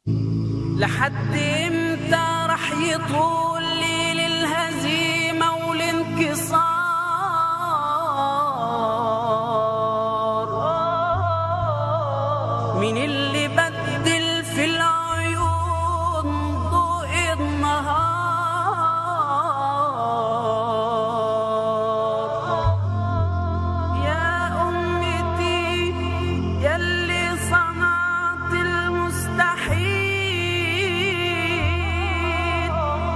لحد امتى رح يطول ليل الهزيمة والانكسار مين اللي بدل في العيون ضوء النهار يا أمتي يلي صنعت المستحيل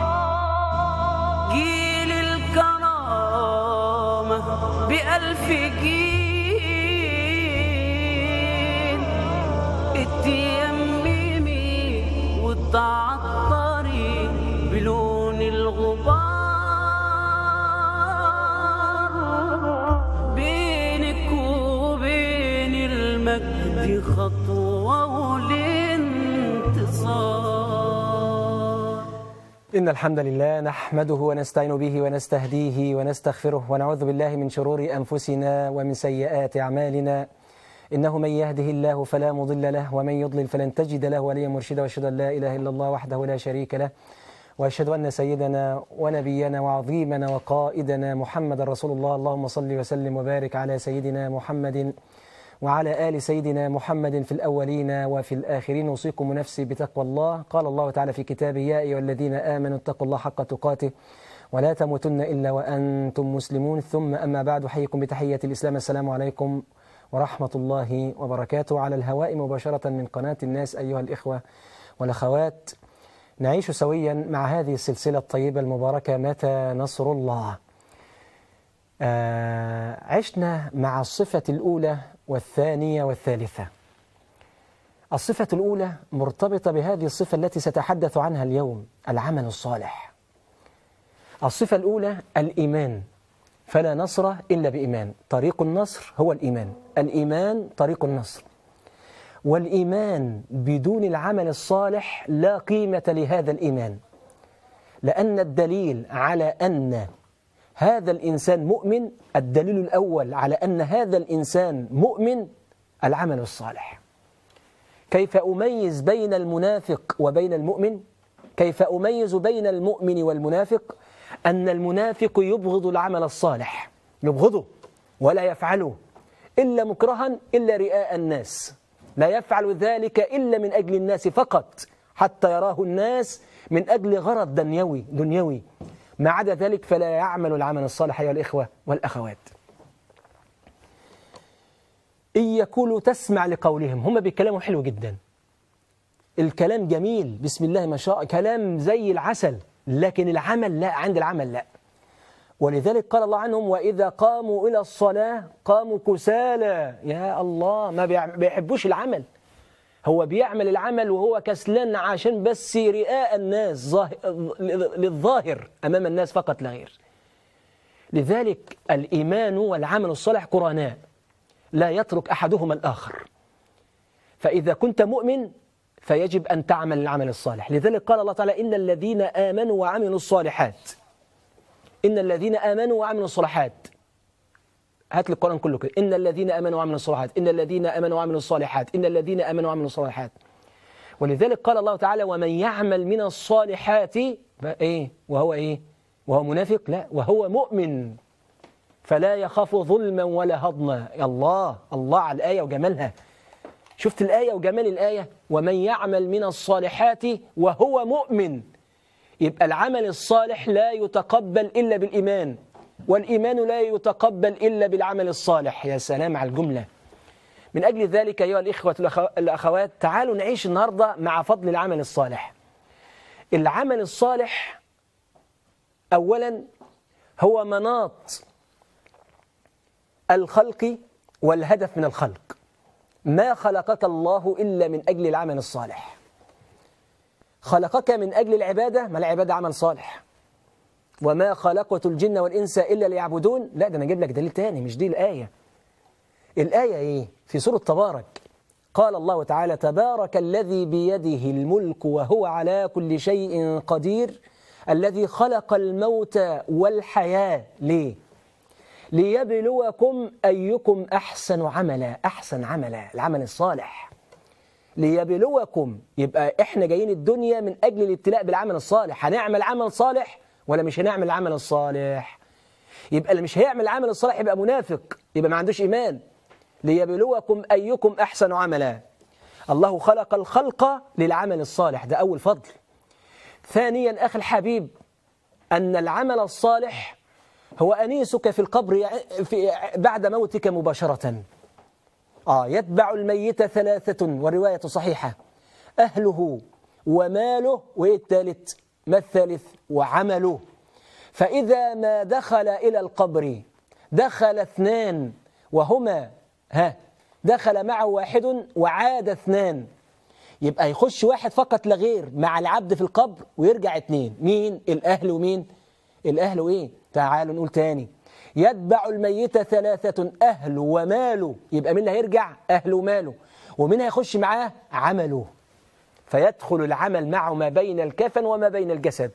جيل الكرامة بألف جيل اتيممي وتعطري بلون الغبار بينك وبين المجد خطوة والانتصار إن الحمد لله نحمده ونستعين به ونستهديه ونستغفره ونعوذ بالله من شرور أنفسنا ومن سيئات أعمالنا إنه من يهده الله فلا مضل له ومن يضلل فلن تجد له وليا مرشدا وأشهد أن لا إله إلا الله وحده لا شريك له وأشهد أن سيدنا ونبينا وعظيمنا وقائدنا محمد رسول الله اللهم صل وسلم وبارك على سيدنا محمد وعلى آل سيدنا محمد في الأولين وفي الآخرين أوصيكم نفسي بتقوى الله قال الله تعالى في كتابه يا أيها الذين آمنوا اتقوا الله حق تقاته ولا تموتن إلا وأنتم مسلمون ثم أما بعد حيكم بتحية الإسلام السلام عليكم ورحمة الله وبركاته على الهواء مباشرة من قناة الناس أيها الإخوة والأخوات نعيش سويا مع هذه السلسلة الطيبة المباركة متى نصر الله آه عشنا مع الصفة الأولى والثانية والثالثة الصفة الأولى مرتبطة بهذه الصفة التي ستحدث عنها اليوم العمل الصالح الصفة الأولى الإيمان فلا نصر إلا بإيمان طريق النصر هو الإيمان الإيمان طريق النصر والإيمان بدون العمل الصالح لا قيمة لهذا الإيمان لأن الدليل على أن هذا الإنسان مؤمن الدليل الأول على أن هذا الإنسان مؤمن العمل الصالح كيف أميز بين المنافق وبين المؤمن كيف أميز بين المؤمن والمنافق أن المنافق يبغض العمل الصالح يبغضه ولا يفعله إلا مكرها إلا رئاء الناس لا يفعل ذلك إلا من أجل الناس فقط حتى يراه الناس من أجل غرض دنيوي دنيوي ما عدا ذلك فلا يعمل العمل الصالح أيها الإخوة والأخوات إن يكونوا تسمع لقولهم هم بيتكلموا حلو جدا الكلام جميل بسم الله ما شاء كلام زي العسل لكن العمل لا عند العمل لا ولذلك قال الله عنهم وإذا قاموا إلى الصلاة قاموا كسالى يا الله ما بيحبوش العمل هو بيعمل العمل وهو كسلان عشان بس رئاء الناس ظاهر للظاهر أمام الناس فقط لا غير لذلك الإيمان والعمل الصالح قراناء لا يترك أحدهما الآخر فإذا كنت مؤمن فيجب أن تعمل العمل الصالح لذلك قال الله تعالى إن الذين آمنوا وعملوا الصالحات إن الذين آمنوا وعملوا الصالحات هات لي القرآن كله كده إن الذين آمنوا وعملوا الصالحات إن الذين آمنوا وعملوا الصالحات إن الذين آمنوا وعملوا الصالحات ولذلك قال الله تعالى ومن يعمل من الصالحات إيه وهو إيه وهو منافق لا وهو مؤمن فلا يخاف ظلما ولا هضما يا الله الله على الآية وجمالها شفت الآية وجمال الآية ومن يعمل من الصالحات وهو مؤمن يبقى العمل الصالح لا يتقبل إلا بالإيمان والإيمان لا يتقبل إلا بالعمل الصالح يا سلام على الجملة من أجل ذلك أيها الإخوة الأخوات تعالوا نعيش النهاردة مع فضل العمل الصالح العمل الصالح أولا هو مناط الخلق والهدف من الخلق ما خلقك الله إلا من أجل العمل الصالح خلقك من أجل العبادة ما العبادة عمل صالح وما خلقت الجن والإنس إلا ليعبدون لا ده أنا أجيب لك دليل تاني مش دي الآية الآية إيه في سورة تبارك قال الله تعالى تبارك الذي بيده الملك وهو على كل شيء قدير الذي خلق الموت والحياة ليه ليبلوكم أيكم أحسن عملا أحسن عملا العمل الصالح ليبلوكم يبقى احنا جايين الدنيا من اجل الابتلاء بالعمل الصالح هنعمل عمل صالح ولا مش هنعمل العمل الصالح يبقى اللي مش هيعمل العمل الصالح يبقى منافق يبقى ما عندوش ايمان ليبلوكم ايكم احسن عملا الله خلق الخلق للعمل الصالح ده اول فضل ثانيا اخي الحبيب ان العمل الصالح هو انيسك في القبر في بعد موتك مباشره آه يتبع الميت ثلاثة والرواية صحيحة أهله وماله وإيه الثالث ما الثالث وعمله فإذا ما دخل إلى القبر دخل اثنان وهما ها دخل معه واحد وعاد اثنان يبقى يخش واحد فقط لا غير مع العبد في القبر ويرجع اثنين مين الأهل ومين الأهل وإيه تعالوا نقول تاني يتبع الميت ثلاثة أهل وماله يبقى مين اللي هيرجع أهل وماله ومين هيخش معاه عمله فيدخل العمل معه ما بين الكفن وما بين الجسد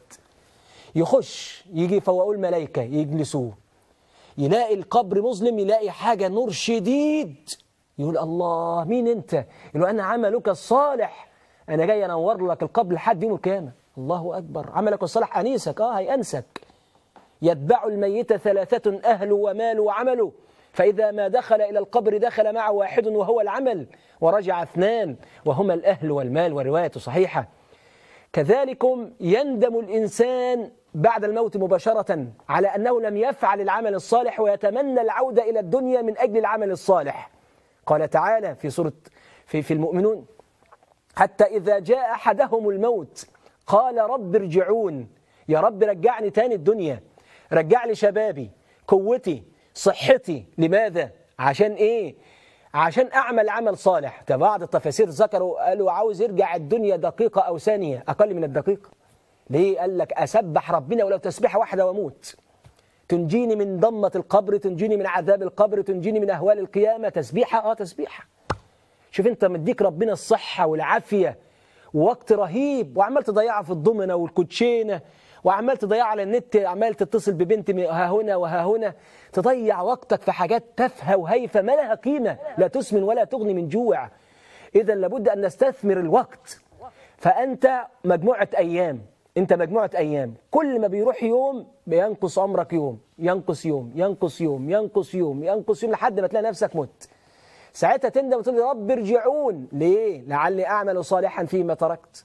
يخش يجي يفوقوا الملائكة يجلسوه يلاقي القبر مظلم يلاقي حاجة نور شديد يقول الله مين انت يقول أنا عملك الصالح أنا جاي أنور لك القبر لحد يوم القيامة الله أكبر عملك الصالح أنيسك آه هيأنسك يتبع الميت ثلاثة أهل ومال وعمله فإذا ما دخل إلى القبر دخل معه واحد وهو العمل ورجع اثنان وهما الأهل والمال ورواية صحيحة كذلكم يندم الإنسان بعد الموت مباشرة على أنه لم يفعل العمل الصالح ويتمنى العودة إلى الدنيا من أجل العمل الصالح قال تعالى في سورة في, في المؤمنون حتى إذا جاء أحدهم الموت قال رب ارجعون يا رب رجعني تاني الدنيا رجع لي شبابي قوتي صحتي لماذا عشان ايه عشان اعمل عمل صالح ده بعض التفاسير ذكروا قالوا عاوز يرجع الدنيا دقيقة او ثانية اقل من الدقيقة ليه قال لك اسبح ربنا ولو تسبيحة واحدة واموت تنجيني من ضمة القبر تنجيني من عذاب القبر تنجيني من اهوال القيامة تسبيحة اه تسبيحة شوف انت مديك ربنا الصحة والعافية ووقت رهيب وعمال تضيعها في الضمنة والكوتشينة وعمال تضيع على النت عمال تتصل ببنت ها هنا وها هنا تضيع وقتك في حاجات تافهه وهايفه ما لها قيمه لا تسمن ولا تغني من جوع اذا لابد ان نستثمر الوقت فانت مجموعه ايام انت مجموعه ايام كل ما بيروح يوم بينقص عمرك يوم ينقص يوم ينقص يوم ينقص يوم ينقص يوم لحد ما تلاقي نفسك مت ساعتها تندم وتقول يا رب ارجعون ليه لعلي اعمل صالحا فيما تركت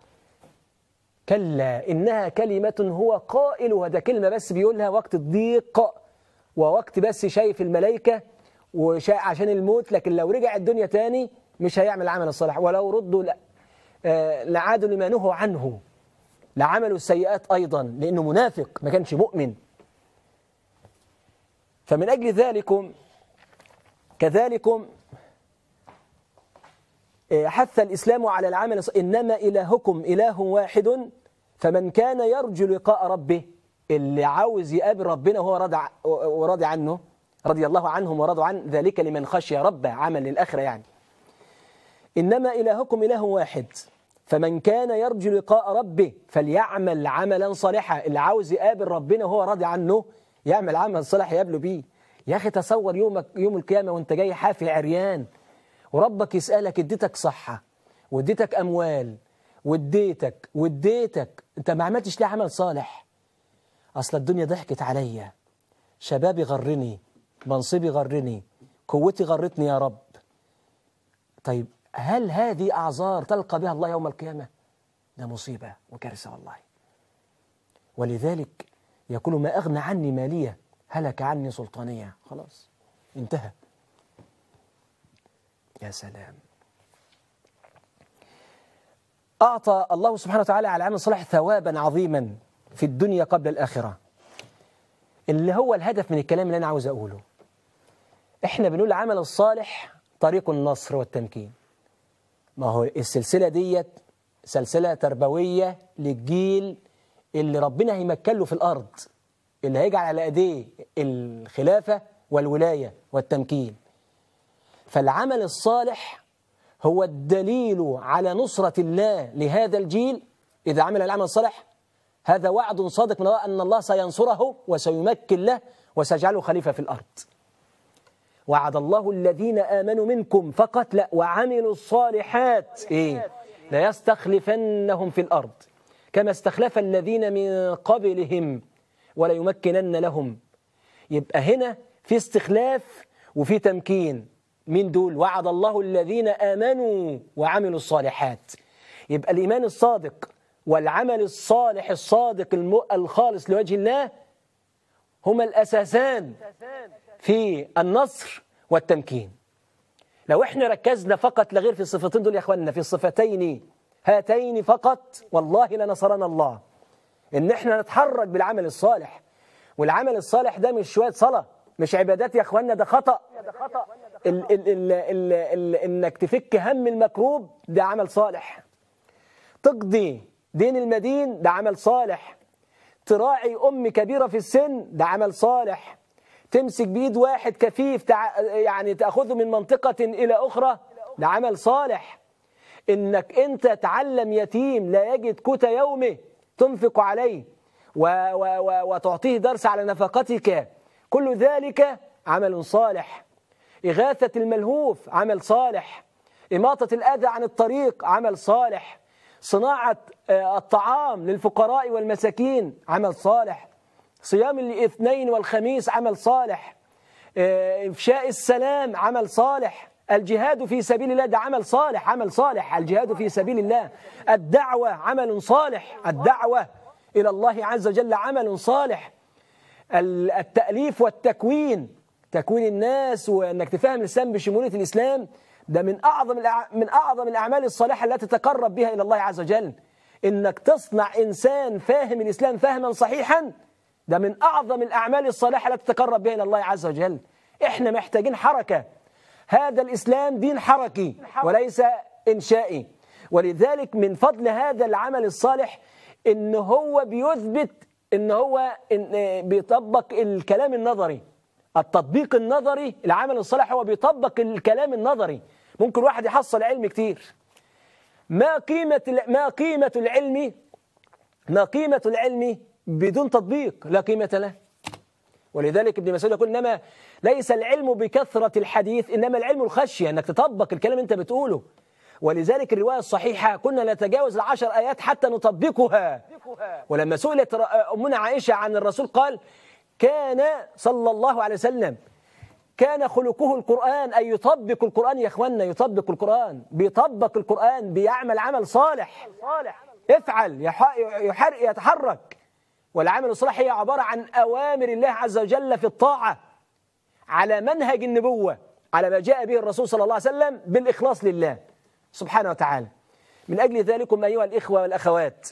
كلا إنها كلمة هو قائلها ده كلمة بس بيقولها وقت الضيق ووقت بس شايف الملائكة وشا عشان الموت لكن لو رجع الدنيا تاني مش هيعمل العمل الصالح ولو ردوا لا آه لعادوا لما نهوا عنه لعملوا السيئات أيضا لأنه منافق ما كانش مؤمن فمن أجل ذلكم كذلكم حث الإسلام على العمل إنما إلهكم إله واحد فمن كان يرجو لقاء ربه اللي عاوز يقابل ربنا وهو راضي وراضي عنه رضي الله عنهم ورضوا عن ذلك لمن خشي ربه عمل للآخرة يعني إنما إلهكم إله واحد فمن كان يرجو لقاء ربه فليعمل عملا صالحا اللي عاوز يقابل ربنا وهو راضي عنه يعمل عمل صالح يقابله بيه يا أخي تصور يومك يوم القيامة وانت جاي حافي عريان وربك يسألك اديتك صحة واديتك أموال واديتك واديتك انت ما عملتش ليه عمل صالح أصل الدنيا ضحكت عليا شبابي غرني منصبي غرني قوتي غرتني يا رب طيب هل هذه أعذار تلقى بها الله يوم القيامة ده مصيبة وكارثة والله ولذلك يقول ما أغنى عني مالية هلك عني سلطانية خلاص انتهى يا سلام أعطى الله سبحانه وتعالى على العمل الصالح ثوابا عظيما في الدنيا قبل الآخرة اللي هو الهدف من الكلام اللي أنا عاوز أقوله إحنا بنقول العمل الصالح طريق النصر والتمكين ما هو السلسلة ديت سلسلة تربوية للجيل اللي ربنا هيمكن له في الأرض اللي هيجعل على أيديه الخلافة والولاية والتمكين فالعمل الصالح هو الدليل على نصرة الله لهذا الجيل إذا عمل العمل الصالح هذا وعد صادق من الله أن الله سينصره وسيمكن له وسيجعله خليفة في الأرض وعد الله الذين آمنوا منكم فقط لا وعملوا الصالحات إيه ليستخلفنهم في الأرض كما استخلف الذين من قبلهم وليمكنن لهم يبقى هنا في استخلاف وفي تمكين من دول وعد الله الذين آمنوا وعملوا الصالحات يبقى الإيمان الصادق والعمل الصالح الصادق الم- الخالص لوجه الله هما الأساسان في النصر والتمكين لو احنا ركزنا فقط لا غير في الصفتين دول يا اخواننا في الصفتين هاتين فقط والله لنصرنا الله ان احنا نتحرك بالعمل الصالح والعمل الصالح ده مش شويه صلاه مش عبادات يا اخواننا ده خطا ال ال ال ال ال انك تفك هم المكروب ده عمل صالح تقضي دين المدين ده عمل صالح تراعي أم كبيرة في السن ده عمل صالح تمسك بإيد واحد كفيف تع... يعني تأخذه من منطقة إلى أخرى ده عمل صالح إنك أنت تعلم يتيم لا يجد قوت يومه تنفق عليه و... و... و... وتعطيه درس على نفقتك كل ذلك عمل صالح إغاثة الملهوف عمل صالح إماطة الأذى عن الطريق عمل صالح صناعة آه، الطعام للفقراء والمساكين عمل صالح صيام الاثنين والخميس عمل صالح آه، إفشاء السلام عمل صالح الجهاد في سبيل الله ده عمل صالح عمل صالح الجهاد في سبيل الله الدعوة عمل صالح الدعوة إلى الله عز وجل عمل صالح ال- التأليف والتكوين تكوين الناس وانك تفهم الاسلام بشموليه الاسلام ده من اعظم الأع- من اعظم الاعمال الصالحه التي تتقرب بها الى الله عز وجل انك تصنع انسان فاهم الاسلام فهما صحيحا ده من اعظم الاعمال الصالحه التي تتقرب بها الى الله عز وجل احنا محتاجين حركه هذا الاسلام دين حركي وليس انشائي ولذلك من فضل هذا العمل الصالح ان هو بيثبت ان هو إن بيطبق الكلام النظري التطبيق النظري العمل الصالح هو بيطبق الكلام النظري ممكن واحد يحصل علم كتير ما قيمة ما قيمة العلم ما قيمة العلم بدون تطبيق لا قيمة له ولذلك ابن مسعود يقول انما ليس العلم بكثرة الحديث انما العلم الخشية انك تطبق الكلام انت بتقوله ولذلك الرواية الصحيحة كنا نتجاوز العشر آيات حتى نطبقها ولما سئلت ر- أمنا عائشة عن الرسول قال كان صلى الله عليه وسلم كان خلقه القرآن أي يطبق القرآن يا إخواننا يطبق القرآن بيطبق القرآن بيعمل عمل صالح افعل يح- يحر يتحرك والعمل الصالح هي عبارة عن أوامر الله عز وجل في الطاعة على منهج النبوة على ما جاء به الرسول صلى الله عليه وسلم بالإخلاص لله سبحانه وتعالى من أجل ذلكم أيها الإخوة والأخوات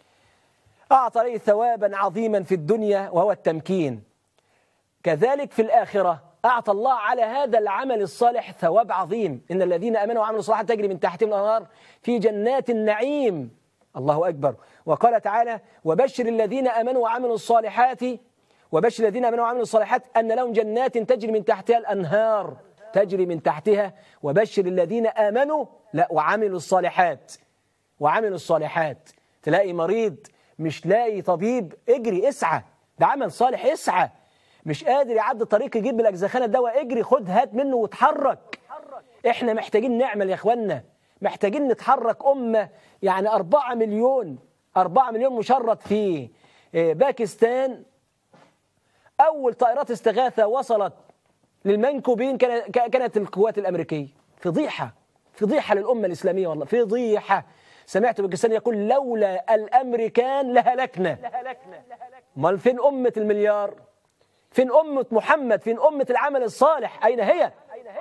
أعطى لي ثوابا عظيما في الدنيا وهو التمكين كذلك في الآخرة أعطى الله على هذا العمل الصالح ثواب عظيم إن الذين أمنوا وعملوا الصالحات تجري من تحتهم الأنهار في جنات النعيم الله أكبر وقال تعالى وبشر الذين أمنوا وعملوا الصالحات وبشر الذين أمنوا وعملوا الصالحات أن لهم جنات تجري من تحتها الأنهار تجري من تحتها وبشر الذين آمنوا لا وعملوا الصالحات وعملوا الصالحات تلاقي مريض مش لاقي طبيب اجري اسعى ده عمل صالح اسعى مش قادر يعدي الطريق يجيب بالاجزخانه الدواء اجري خد هات منه واتحرك احنا محتاجين نعمل يا اخوانا محتاجين نتحرك امه يعني أربعة مليون أربعة مليون مشرد في آه، باكستان اول طائرات استغاثه وصلت للمنكوبين كان- كانت القوات الامريكيه فضيحه فضيحه للامه الاسلاميه والله فضيحه سمعت باكستان يقول لولا الامريكان لهلكنا امال فين امه المليار فين امه محمد فين امه العمل الصالح اين هي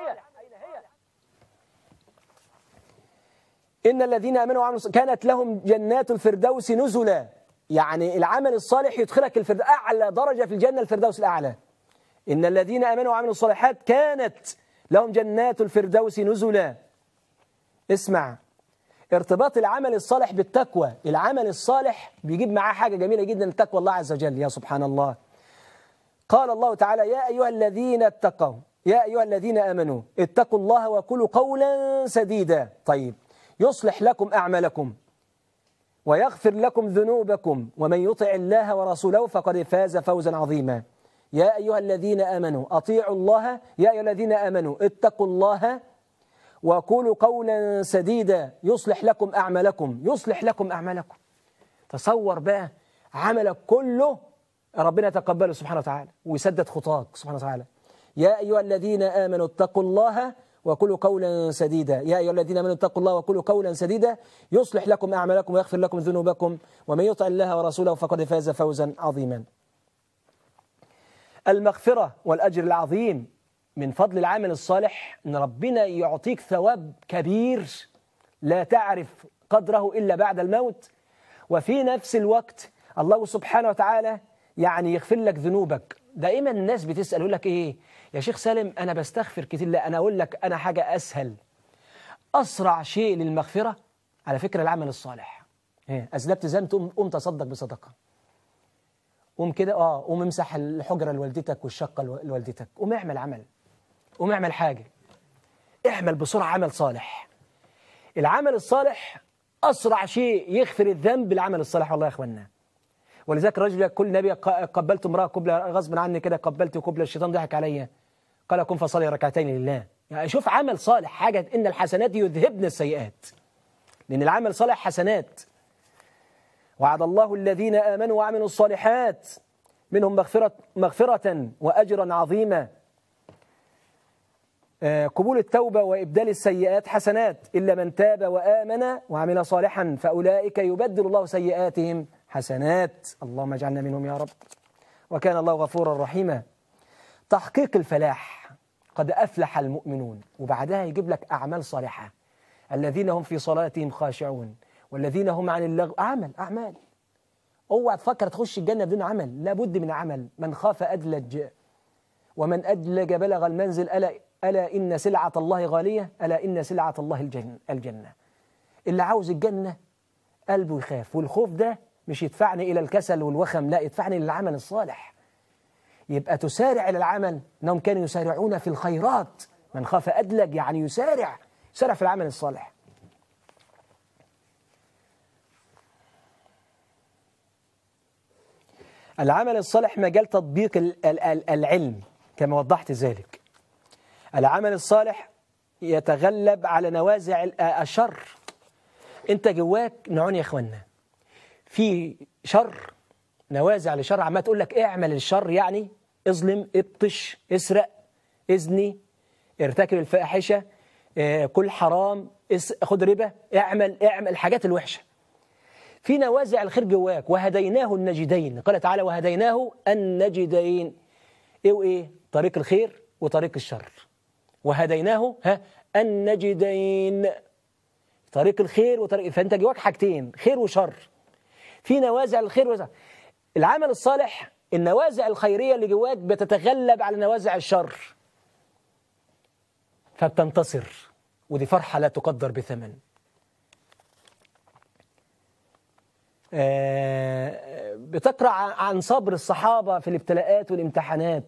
إن الذين آمنوا وعملوا الصالحات كانت لهم جنات الفردوس نزلا يعني العمل الصالح يدخلك الفردوس أعلى درجة في الجنة الفردوس الأعلى إن الذين آمنوا وعملوا الصالحات كانت لهم جنات الفردوس نزلا اسمع ارتباط العمل الصالح بالتقوى العمل الصالح بيجيب معاه حاجة جميلة جدا تقوى الله عز وجل يا سبحان الله قال الله تعالى يا أيها الذين اتقوا يا أيها الذين آمنوا اتقوا الله وقولوا قولا سديدا طيب يصلح لكم أعمالكم ويغفر لكم ذنوبكم ومن يطع الله ورسوله فقد فاز فوزا عظيما يا أيها الذين آمنوا أطيعوا الله يا أيها الذين آمنوا اتقوا الله وقولوا قولا سديدا يصلح لكم أعمالكم يصلح لكم أعمالكم تصور بقى عملك كله ربنا يتقبله سبحانه وتعالى ويسدد خطاك سبحانه وتعالى يا أيها الذين آمنوا اتقوا الله وقولوا قولا سديدا يا أيها الذين آمنوا اتقوا الله وقولوا قولا سديدا يصلح لكم أعمالكم ويغفر لكم ذنوبكم ومن يطع الله ورسوله فقد فاز فوزا عظيما المغفرة والأجر العظيم من فضل العمل الصالح أن ربنا يعطيك ثواب كبير لا تعرف قدره إلا بعد الموت وفي نفس الوقت الله سبحانه وتعالى يعني يغفر لك ذنوبك دائما الناس بتسأل يقول لك إيه يا شيخ سالم أنا بستغفر كتير لا أنا أقول لك أنا حاجة أسهل أسرع شيء للمغفرة على فكرة العمل الصالح إيه أذنبت ذنب تقوم قوم تصدق بصدقة قوم كده اه قوم امسح الحجرة لوالدتك والشقة لو- لوالدتك قوم اعمل عمل قوم اعمل حاجة اعمل بسرعة عمل صالح العمل الصالح أسرع شيء يغفر الذنب العمل الصالح والله يا إخواننا ولذلك الرجل كل نبي ق- قبلت امرأة قبلة غصب عني كده قبلت قبلة الشيطان ضحك عليا قال قم فصلي ركعتين لله يعني شوف عمل صالح حاجة إن الحسنات يذهبن السيئات لأن العمل صالح حسنات وعد الله الذين آمنوا وعملوا الصالحات منهم مغفرة, مغفرة وأجرا عظيما آه، قبول التوبة وإبدال السيئات حسنات إلا من تاب وآمن وعمل صالحا فأولئك يبدل الله سيئاتهم حسنات اللهم اجعلنا منهم يا رب وكان الله غفورا رحيما تحقيق الفلاح قد أفلح المؤمنون وبعدها يجيب لك أعمال صالحة الذين هم في صلاتهم خاشعون والذين هم عن اللغو أعمل أعمال اوعى تفكر تخش الجنة بدون عمل لابد من عمل من خاف أدلج ومن أدلج بلغ المنزل ألا, ألا إن سلعة الله غالية ألا إن سلعة الله الجنة, الجنة اللي عاوز الجنة قلبه يخاف والخوف ده مش يدفعني إلى الكسل والوخم لا يدفعني للعمل الصالح يبقى تسارع إلى العمل أنهم كانوا يسارعون في الخيرات من خاف أدلج يعني يسارع يسارع في العمل الصالح العمل الصالح مجال تطبيق ال- ال- ال- العلم كما وضحت ذلك العمل الصالح يتغلب على نوازع ال- الشر انت جواك نوعين يا اخوانا في شر نوازع لشر عمال تقول لك اعمل الشر يعني اظلم ابطش اسرق اذني ارتكب الفاحشه آه، كل حرام اس- خد ربا اعمل اعمل الحاجات الوحشه في نوازع الخير جواك وهديناه النجدين قال تعالى وهديناه النجدين ايه وايه طريق الخير وطريق الشر وهديناه ها النجدين طريق الخير وطريق فانت جواك حاجتين خير وشر في نوازع الخير وشر العمل الصالح النوازع الخيريه اللي جواك بتتغلب على نوازع الشر فبتنتصر ودي فرحه لا تقدر بثمن آه، بتقرأ عن صبر الصحابة في الابتلاءات والامتحانات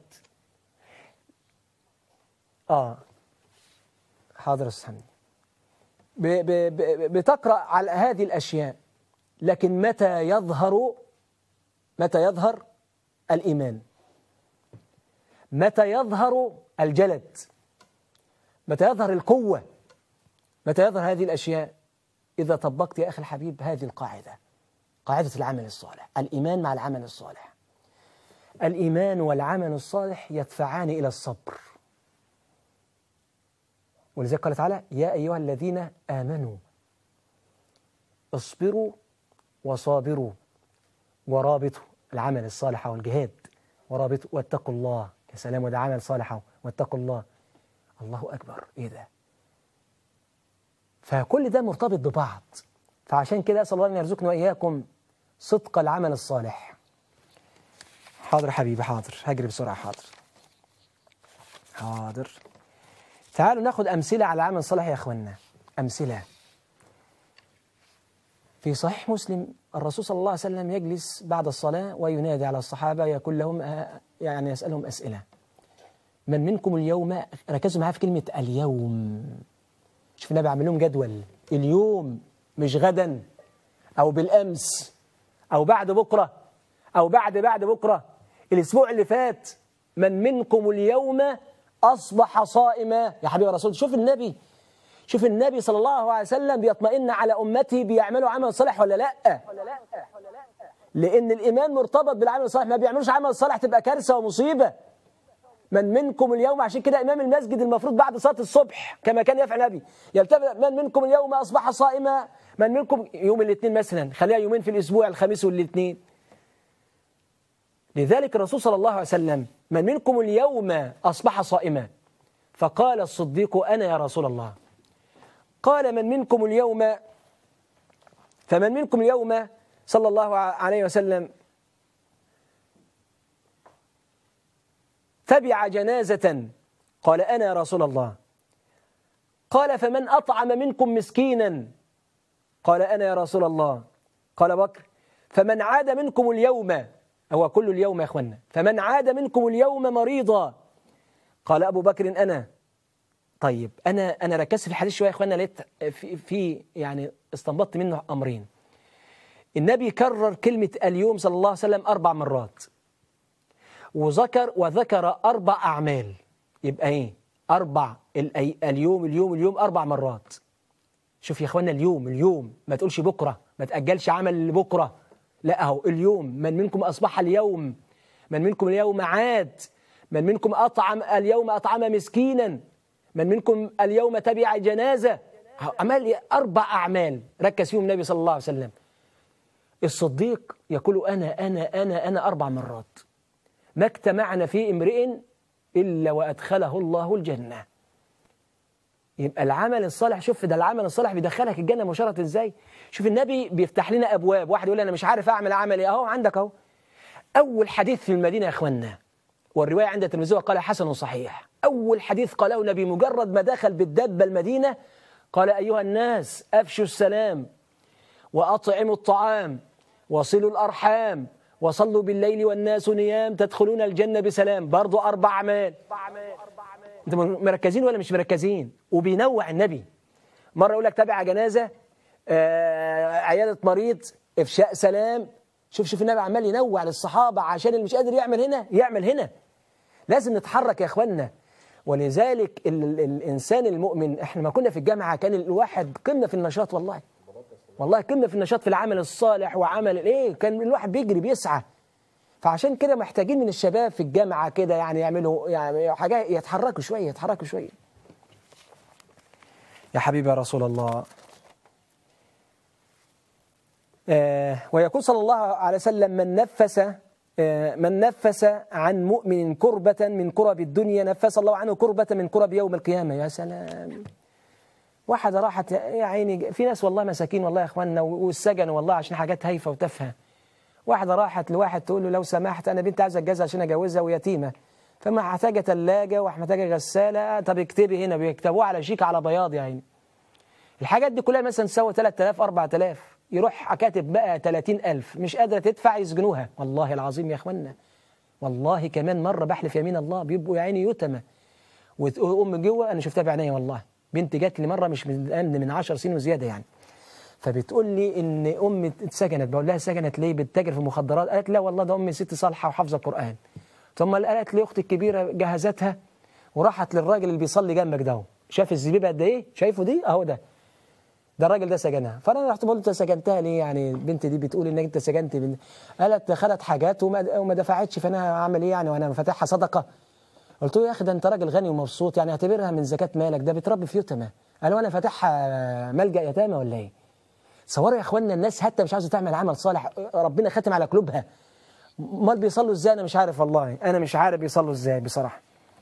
آه حاضر استنى ب- ب- ب- بتقرأ على هذه الأشياء لكن متى يظهر متى يظهر الإيمان متى يظهر الجلد متى يظهر القوة متى يظهر هذه الأشياء إذا طبقت يا أخي الحبيب هذه القاعدة قاعدة العمل الصالح الإيمان مع العمل الصالح الإيمان والعمل الصالح يدفعان إلى الصبر ولذلك قال تعالى يا أيها الذين آمنوا اصبروا وصابروا ورابطوا العمل الصالح والجهاد ورابطوا واتقوا الله يا سلام وده عمل صالح واتقوا الله الله أكبر إيه ده فكل ده مرتبط ببعض فعشان كده أسأل الله أن يرزقنا وإياكم صدق العمل الصالح حاضر حبيبي حاضر هجري بسرعة حاضر حاضر تعالوا ناخد أمثلة على العمل الصالح يا أخوانا أمثلة في صحيح مسلم الرسول صلى الله عليه وسلم يجلس بعد الصلاة وينادي على الصحابة يقول لهم آه، يعني يسألهم أسئلة من منكم اليوم ركزوا معايا في كلمة اليوم شوف النبي عامل لهم جدول اليوم مش غدا أو بالأمس أو بعد بكرة أو بعد بعد بكرة الأسبوع اللي فات من منكم اليوم أصبح صائما يا حبيبي رسول شوف النبي شوف النبي صلى الله عليه وسلم بيطمئن على أمته بيعملوا عمل صالح ولا لأ لأن الإيمان مرتبط بالعمل الصالح ما بيعملوش عمل صالح تبقى كارثة ومصيبة من منكم اليوم عشان كده إمام المسجد المفروض بعد صلاة الصبح كما كان يفعل النبي يلتفت من منكم اليوم أصبح صائما من منكم يوم الاثنين مثلا خليها يومين في الأسبوع الخميس والاثنين لذلك الرسول صلى الله عليه وسلم من منكم اليوم أصبح صائما فقال الصديق أنا يا رسول الله قال من منكم اليوم فمن منكم اليوم صلى الله عليه وسلم تبع جنازة قال أنا يا رسول الله قال فمن أطعم منكم مسكينا قال أنا يا رسول الله قال بكر فمن عاد منكم اليوم هو كل اليوم يا أخوانا فمن عاد منكم اليوم مريضا قال أبو بكر أنا طيب أنا أنا ركزت في الحديث شوية يا أخوانا لقيت في, في يعني استنبطت منه أمرين النبي كرر كلمة اليوم صلى الله عليه وسلم أربع مرات وذكر وذكر أربع أعمال يبقى إيه أربع الأي اليوم اليوم اليوم أربع مرات شوف يا إخوانا اليوم اليوم ما تقولش بكرة ما تأجلش عمل لبكرة لا أهو اليوم من منكم أصبح اليوم من منكم اليوم عاد من منكم أطعم اليوم أطعم مسكينا من منكم اليوم تبع جنازة أعمال أربع أعمال ركز فيهم النبي صلى الله عليه وسلم الصديق يقول أنا أنا أنا أنا أربع مرات ما اجتمعنا في امرئ إلا وأدخله الله الجنة يبقى العمل الصالح شوف ده العمل الصالح بيدخلك الجنة مباشرة ازاي شوف النبي بيفتح لنا أبواب واحد يقول أنا مش عارف أعمل عمل إيه أهو عندك أهو أول حديث في المدينة يا إخواننا والرواية عند الترمذي وقال حسن صحيح أول حديث قاله النبي مجرد ما دخل بالدابة المدينة قال أيها الناس أفشوا السلام وأطعموا الطعام وصلوا الأرحام وصلوا بالليل والناس نيام تدخلون الجنة بسلام برضو أربع أعمال أنتم مركزين ولا مش مركزين وبينوع النبي مرة يقول لك تابع جنازة آه، عيادة مريض إفشاء سلام شوف شوف النبي عمال ينوع للصحابة عشان اللي مش قادر يعمل هنا يعمل هنا لازم نتحرك يا إخوانا ولذلك ال ال الإنسان المؤمن إحنا ما كنا في الجامعة كان الواحد قمة في النشاط والله والله قمة في النشاط في العمل الصالح وعمل الايه كان الواحد بيجري بيسعى فعشان كده محتاجين من الشباب في الجامعة كده يعني يعملوا يعني حاجات يتحركوا شوية يتحركوا شوية يا حبيبي يا رسول الله آه ويقول صلى الله عليه وسلم من نفس آه من نفس عن مؤمن كربة من كرب الدنيا نفس الله عنه كربة من كرب يوم القيامة يا سلام واحدة راحت يا عيني في ناس والله مساكين والله يا اخواننا والسجن والله عشان حاجات هايفة وتافهة واحدة راحت لواحد تقول له لو سمحت أنا بنت عايزة أتجوزها عشان أجوزها ويتيمة فمحتاجة ثلاجة ومحتاجة غسالة طب اكتبي هنا بيكتبوها على شيك على بياض يعني الحاجات دي كلها مثلا تساوي 3000 4000 يروح كاتب بقى 30000 مش قادرة تدفع يسجنوها والله العظيم يا اخوانا والله كمان مرة بحلف يمين الله بيبقوا يا عيني يتمى وأم جوه أنا شفتها بعينيا والله بنت جات لي مرة مش من من 10 سنين وزيادة يعني فبتقول لي ان امي اتسجنت بقول لها سجنت ليه بتتاجر في المخدرات قالت لا والله ده امي ست صالحه وحافظه القران ثم قالت لي اختي الكبيره جهزتها وراحت للراجل اللي بيصلي جنبك ده شاف الزبيبه قد ايه شايفه دي اهو ده ده الراجل ده سجنها فانا رحت بقول له انت سجنتها ليه يعني البنت دي بتقول انك انت سجنت بنت قالت خدت حاجات وما, وما دفعتش فانا هعمل ايه يعني وانا فاتحها صدقه قلت له يا اخي ده انت راجل غني ومبسوط يعني اعتبرها من زكاه مالك ده بتربي في يتامى قال وانا فاتحها ملجا يتامى ولا ايه صوروا يا اخوانا الناس حتى مش عاوزه تعمل عمل صالح ربنا ختم على قلوبها امال بيصلوا ازاي انا مش عارف والله انا مش عارف بيصلوا ازاي بصراحه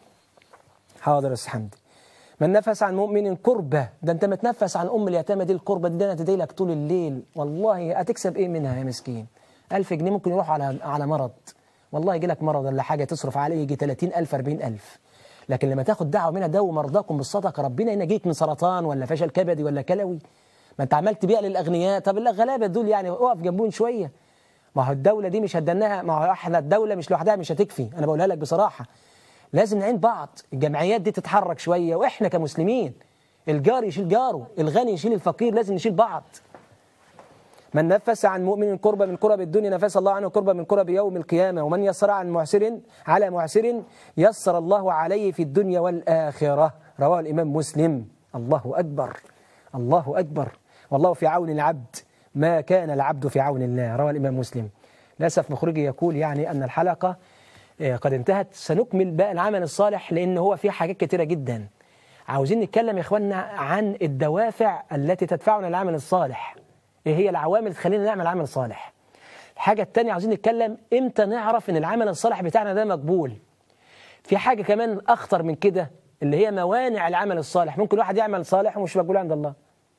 حاضر يا استاذ حمدي من نفس عن مؤمن كربة ده انت ما تنفس عن ام اليتامى دي الكربة دي انا تدعي لك طول الليل والله هتكسب ايه منها يا مسكين 1000 جنيه ممكن يروح على على مرض والله يجي لك مرض ولا حاجه تصرف عليه يجي 30000 40000 لكن لما تاخد دعوه منها داو مرضاكم بالصدقه ربنا ينجيك من سرطان ولا فشل كبدي ولا كلوي ما انت عمال تبيع للاغنياء طب الغلابه دول يعني اقف جنبهم شويه ما هو الدوله دي مش هتدناها ما هو احنا الدوله مش لوحدها مش هتكفي انا بقولها لك بصراحه لازم نعين بعض الجمعيات دي تتحرك شويه واحنا كمسلمين الجار يشيل جاره الغني يشيل الفقير لازم نشيل بعض من نفس عن مؤمن كربة من كرب الدنيا نفس الله عنه كربة من كرب يوم القيامة ومن يسر عن معسر على معسر يسر الله عليه في الدنيا والآخرة رواه الإمام مسلم الله أكبر الله أكبر والله في عون العبد ما كان العبد في عون الله رواه الإمام مسلم للأسف مخرجي يقول يعني أن الحلقة آه، قد انتهت سنكمل بقى العمل الصالح لأن هو فيه حاجات كتيرة جدا عاوزين نتكلم يا إخواننا عن الدوافع التي تدفعنا للعمل الصالح إيه هي العوامل اللي تخلينا نعمل عمل صالح الحاجة التانية عاوزين نتكلم إمتى نعرف إن العمل الصالح بتاعنا ده مقبول في حاجة كمان أخطر من كده اللي هي موانع العمل الصالح ممكن واحد يعمل صالح ومش مقبول عند الله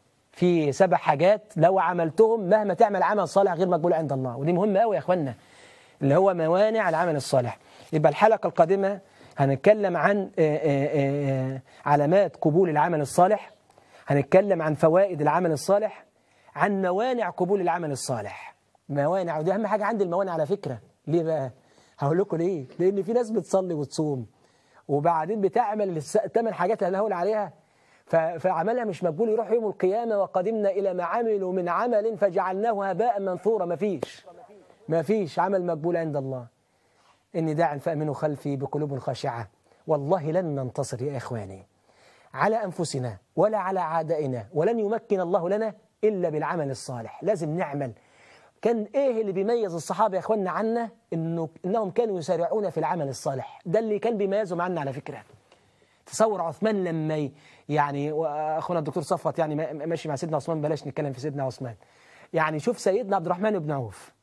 في سبع حاجات لو عملتهم مهما تعمل عمل صالح غير مقبول عند الله ودي مهمة قوي يا اخوانا اللي هو موانع العمل الصالح يبقى الحلقة القادمة هنتكلم عن آه، آه، آه، علامات قبول العمل الصالح هنتكلم عن فوائد العمل الصالح عن موانع قبول العمل الصالح موانع ودي أهم حاجة عندي الموانع على فكرة ليه بقى؟ هقول لكم ليه؟ لأن في ناس بتصلي وتصوم وبعدين بتعمل الثمان حاجات اللي هقول عليها ف- فعملها مش مقبول يروح يوم القيامة وقدمنا إلى ما عملوا من عمل فجعلناه هباء منثورا مفيش مفيش عمل مقبول عند الله إني داع فأمنوا خلفي بقلوب خاشعة والله لن ننتصر يا إخواني على أنفسنا ولا على أعدائنا ولن يمكن الله لنا إلا بالعمل الصالح لازم نعمل كان إيه اللي بيميز الصحابة يا إخواننا عنا إنه إنهم كانوا يسارعون في العمل الصالح ده اللي كان بيميزهم عنا على فكرة تصور عثمان لما ي- يعني واخونا الدكتور صفوت يعني ما- ماشي مع سيدنا عثمان بلاش نتكلم في سيدنا عثمان يعني شوف سيدنا عبد الرحمن بن عوف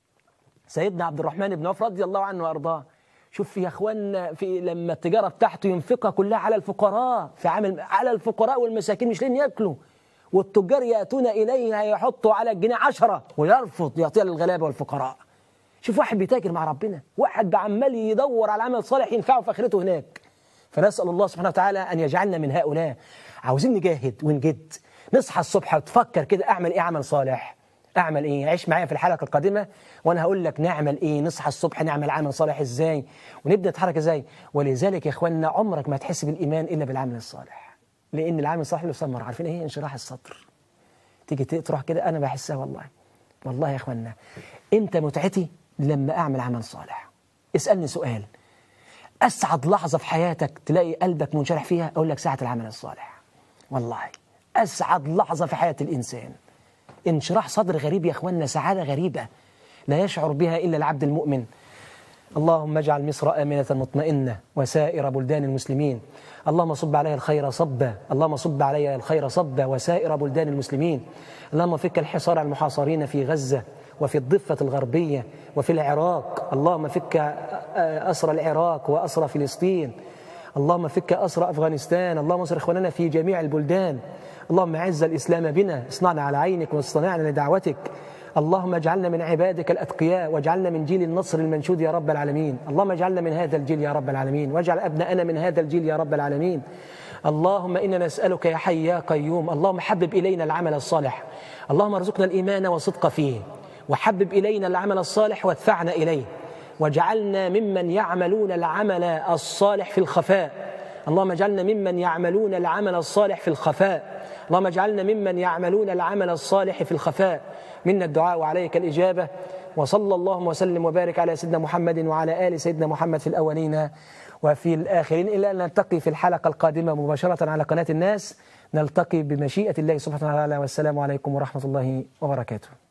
سيدنا عبد الرحمن بن عوف رضي الله عنه وارضاه شوف يا اخوانا في لما التجاره بتاعته ينفقها كلها على الفقراء في عمل على الفقراء والمساكين مش لين ياكلوا والتجار ياتون اليه يحطوا على الجنيه عشرة ويرفض يعطيها للغلابه والفقراء شوف واحد بيتاجر مع ربنا واحد عمال يدور على عمل صالح ينفعه في اخرته هناك فنسال الله سبحانه وتعالى ان يجعلنا من هؤلاء عاوزين نجاهد ونجد نصحى الصبح وتفكر كده اعمل ايه عمل صالح اعمل ايه عيش معايا في الحلقه القادمه وانا هقول لك نعمل ايه نصحى الصبح نعمل عمل صالح ازاي ونبدا نتحرك ازاي ولذلك يا اخواننا عمرك ما تحس بالايمان الا بالعمل الصالح لان العمل الصالح له ثمره عارفين ايه انشراح الصدر تيجي ت- تروح كده انا بحسها والله والله يا اخوانا امتى متعتي لما اعمل عمل صالح اسالني سؤال اسعد لحظه في حياتك تلاقي قلبك منشرح فيها اقول لك ساعه العمل الصالح والله اسعد لحظه في حياه الانسان انشراح صدر غريب يا اخوانا سعاده غريبه لا يشعر بها الا العبد المؤمن اللهم اجعل مصر آمنة مطمئنة وسائر بلدان المسلمين اللهم صب عليها الخير صبا اللهم صب عليها الخير صبا وسائر بلدان المسلمين اللهم فك الحصار على المحاصرين في غزة وفي الضفة الغربية وفي العراق اللهم فك آه، أسر العراق وأسر فلسطين اللهم فك أسر أفغانستان اللهم انصر إخواننا في جميع البلدان اللهم أعز الإسلام بنا اصنعنا على عينك واصطنعنا لدعوتك اللهم اجعلنا من عبادك الأتقياء واجعلنا من جيل النصر المنشود يا رب العالمين اللهم اجعلنا من هذا الجيل يا رب العالمين واجعل أبناءنا من هذا الجيل يا رب العالمين اللهم إنا نسألك يا حي يا قيوم اللهم حبب إلينا العمل الصالح اللهم ارزقنا الإيمان والصدق فيه وحبب إلينا العمل الصالح وادفعنا إليه واجعلنا ممن يعملون العمل الصالح في الخفاء اللهم اجعلنا ممن يعملون العمل الصالح في الخفاء اللهم اجعلنا ممن يعملون العمل الصالح في الخفاء منا الدعاء وعليك الإجابة وصلى اللهم وسلم وبارك على سيدنا محمد وعلى آل سيدنا محمد في الأولين وفي الآخرين إلى أن نلتقي في الحلقة القادمة مباشرة على قناة الناس نلتقي بمشيئة الله سبحانه وتعالى والسلام عليكم ورحمة الله وبركاته